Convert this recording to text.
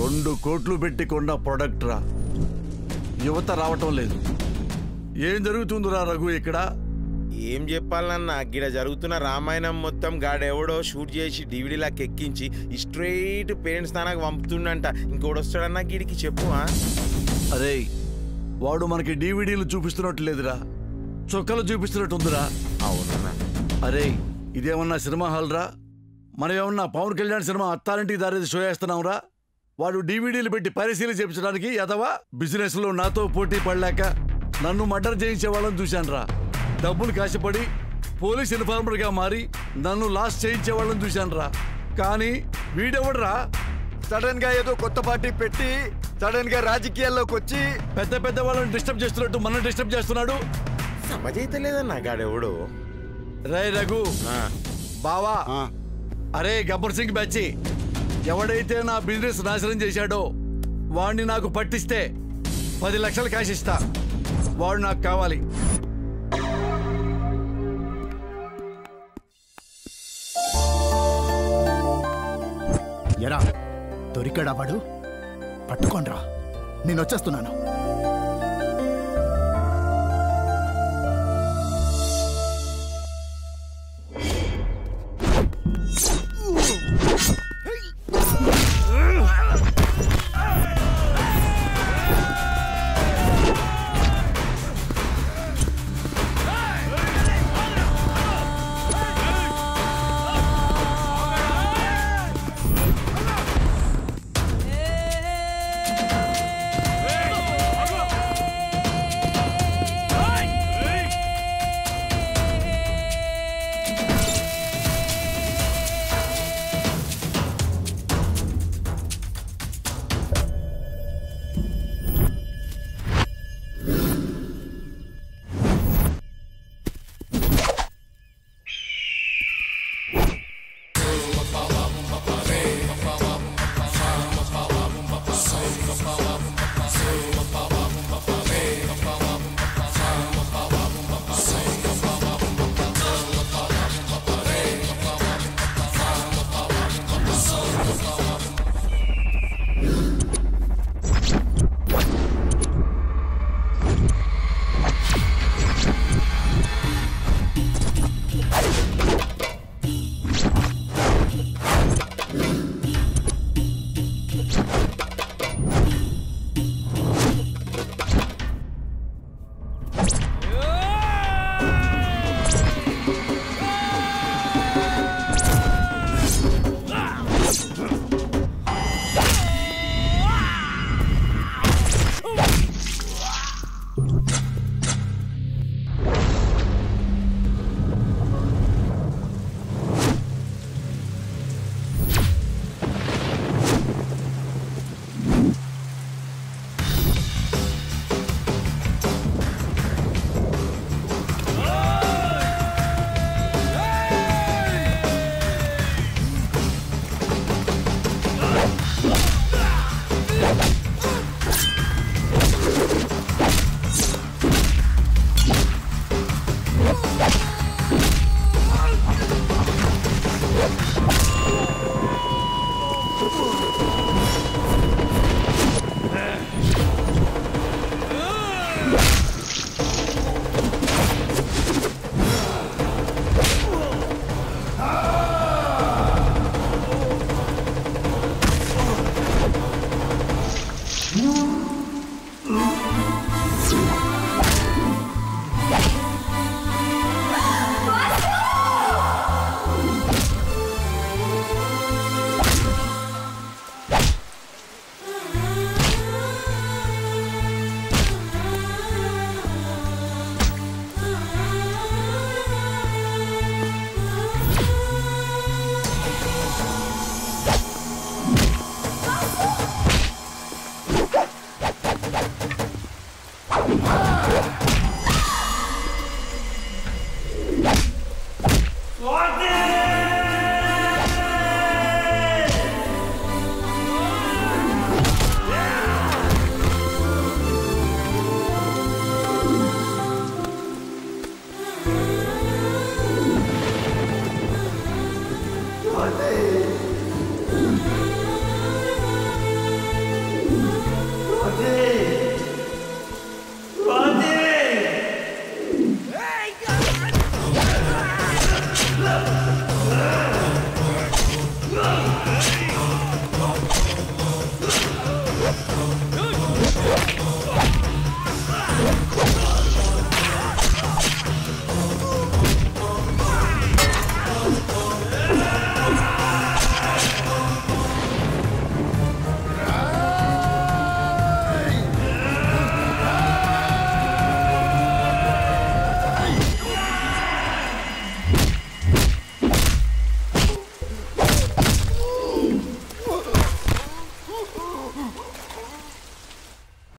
రెండు కోట్లు పెట్టి కొన్న ప్రొడక్ట్ రా యువత రావటం లేదు ఏం జరుగుతుందిరా రఘు ఇక్కడ ఏం చెప్పాలన్నా గిడ జరుగుతున్న రామాయణం మొత్తం గాడెవడో షూట్ చేసి డివిడీలాకి ఎక్కించి స్ట్రైట్ పేరెంట్స్ తానకు పంపుతుండంట ఇంకోటి వస్తాడన్నా గిడికి చెప్పు ఆ? అరే వాడు మనకి డీవీడీలు చూపిస్తున్నట్టు లేదురా చొక్కలు చూపిస్తున్నట్టుందిరా అవునన్నా అరే ఇదేమన్నా సినిమా హాల్ రా మనం ఏమన్నా పవన్ కళ్యాణ్ సినిమా అత్తారింటికి దారేది షో వేస్తున్నాంరా వాడు డీవీడీలు పెట్టి పరిశీలన చేయించడానికి ఎదవా బిజినెస్ లో నాతో పోటీ పడలేక నన్ను మర్డర్ చేయించే వాళ్ళని చూశానురా డబ్బులు కాశపడి పోలీస్ ఇన్ఫార్మర్ గా మారి నన్ను లాస్ చేయించే వాళ్ళని చూశానురా కానీ వీడెవడరా సడన్ గా ఏదో కొత్త పార్టీ పెట్టి సడన్ గా రాజకీయాల్లోకి వచ్చి పెద్ద పెద్ద వాళ్ళని డిస్టర్బ్ చేస్తున్నట్టు మనం డిస్టర్బ్ చేస్తున్నాడు సమజైతే లేదన్నా గాడెవడో రే రఘు ఆ, బావా అరే గబ్బర్ సింగ్ బ్యాచి ఎవడైతే నా బిజినెస్ నాశనం చేశాడో వాడిని నాకు పట్టిస్తే పది లక్షలు క్యాష్ ఇస్తా వాడు నాకు కావాలి ఎరా దొరికాడా వాడు పట్టుకోండ్రా నేను వచ్చేస్తున్నాను Hey! Hey!